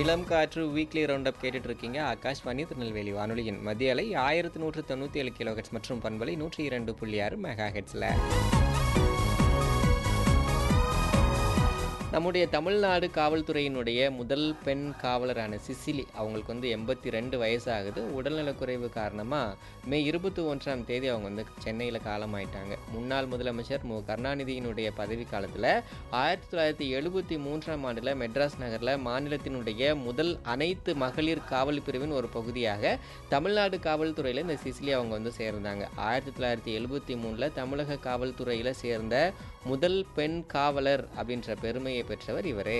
இளம் காற்று weekly round up கேட்டுட்டு இருக்கீங்க ஆகாஷ்வாணி திருநெல்வேலி வானொலியின் மத்திய அலை ஆயிரத்தி நூற்று தொண்ணூற்றி ஏழு கிலோ ஹெட்ஸ் மற்றும் பண்பலை நூற்றி இரண்டு புள்ளி ஆறு மெகா ஹெட்ஸில் நம்முடைய தமிழ்நாடு காவல்துறையினுடைய முதல் பெண் காவலரான சிசிலி அவங்களுக்கு வந்து எண்பத்தி ரெண்டு வயசாகுது உடல்நலக்குறைவு காரணமாக மே இருபத்தி ஒன்றாம் தேதி அவங்க வந்து சென்னையில் காலமாயிட்டாங்க முன்னாள் முதலமைச்சர் மு கருணாநிதியினுடைய பதவி காலத்தில் ஆயிரத்தி தொள்ளாயிரத்தி எழுபத்தி மூன்றாம் ஆண்டில் மெட்ராஸ் நகரில் மாநிலத்தினுடைய முதல் அனைத்து மகளிர் காவல் பிரிவின் ஒரு பகுதியாக தமிழ்நாடு காவல்துறையில் இந்த சிசிலி அவங்க வந்து சேர்ந்தாங்க ஆயிரத்தி தொள்ளாயிரத்தி எழுபத்தி மூணில் தமிழக காவல்துறையில் சேர்ந்த முதல் பெண் காவலர் அப்படின்ற பெருமையை பெற்றவர் இவரே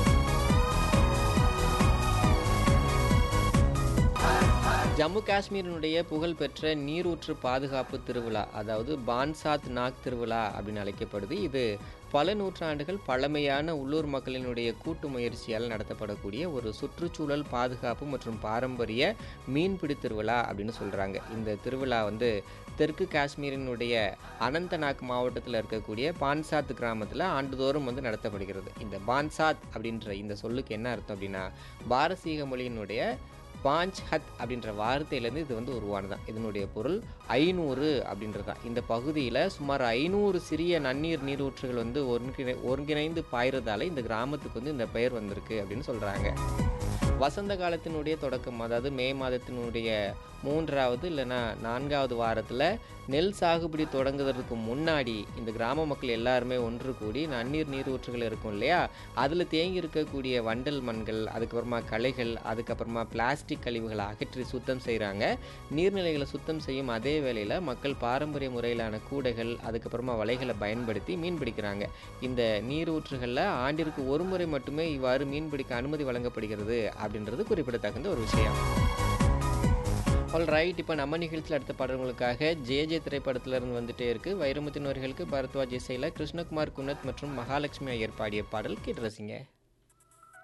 ஜம்மு காஷ்மீரினுடைய புகழ்பெற்ற நீரூற்று பாதுகாப்பு திருவிழா அதாவது பான்சாத் நாக் திருவிழா அப்படின்னு அழைக்கப்படுது இது பல நூற்றாண்டுகள் பழமையான உள்ளூர் மக்களினுடைய கூட்டு முயற்சியால் நடத்தப்படக்கூடிய ஒரு சுற்றுச்சூழல் பாதுகாப்பு மற்றும் பாரம்பரிய மீன்பிடி திருவிழா அப்படின்னு சொல்கிறாங்க இந்த திருவிழா வந்து தெற்கு காஷ்மீரினுடைய அனந்தநாக் மாவட்டத்தில் இருக்கக்கூடிய பான்சாத் கிராமத்தில் ஆண்டுதோறும் வந்து நடத்தப்படுகிறது இந்த பான்சாத் அப்படின்ற இந்த சொல்லுக்கு என்ன அர்த்தம் அப்படின்னா பாரசீக மொழியினுடைய பாஞ்ச் ஹத் அப்படின்ற வார்த்தையிலேருந்து இது வந்து உருவானதான் இதனுடைய பொருள் ஐநூறு அப்படின்றது தான் இந்த பகுதியில் சுமார் ஐநூறு சிறிய நன்னீர் நீரூற்றுகள் வந்து ஒருங்கிணை ஒருங்கிணைந்து பாய்றதால இந்த கிராமத்துக்கு வந்து இந்த பெயர் வந்திருக்கு அப்படின்னு சொல்கிறாங்க வசந்த காலத்தினுடைய தொடக்கம் அதாவது மே மாதத்தினுடைய மூன்றாவது இல்லைன்னா நான்காவது வாரத்தில் நெல் சாகுபடி தொடங்குவதற்கு முன்னாடி இந்த கிராம மக்கள் எல்லாருமே ஒன்று கூடி நன்னீர் நீரூற்றுகள் இருக்கும் இல்லையா அதில் தேங்கி இருக்கக்கூடிய வண்டல் மண்கள் அதுக்கப்புறமா களைகள் அதுக்கப்புறமா பிளாஸ்டிக் கழிவுகளை அகற்றி சுத்தம் செய்கிறாங்க நீர்நிலைகளை சுத்தம் செய்யும் அதே வேளையில் மக்கள் பாரம்பரிய முறையிலான கூடைகள் அதுக்கப்புறமா வலைகளை பயன்படுத்தி மீன் பிடிக்கிறாங்க இந்த நீரூற்றுகளில் ஆண்டிற்கு ஒரு முறை மட்டுமே இவ்வாறு மீன் பிடிக்க அனுமதி வழங்கப்படுகிறது அப்படின்றது குறிப்பிடத்தகுந்த ஒரு விஷயம் ஆல் ரைட் இப்போ நம்ம நிகழ்ச்சியில் அடுத்த பாடல்களுக்காக ஜே ஜே திரைப்படத்திலிருந்து வந்துட்டே இருக்கு வைரமுத்தினவர்களுக்கு பரத்வாஜ் இசையில் கிருஷ்ணகுமார் குன்னத் மற்றும் மகாலட்சுமி ஐயர் பாடிய பாடல் கேட்டு ரசிங்க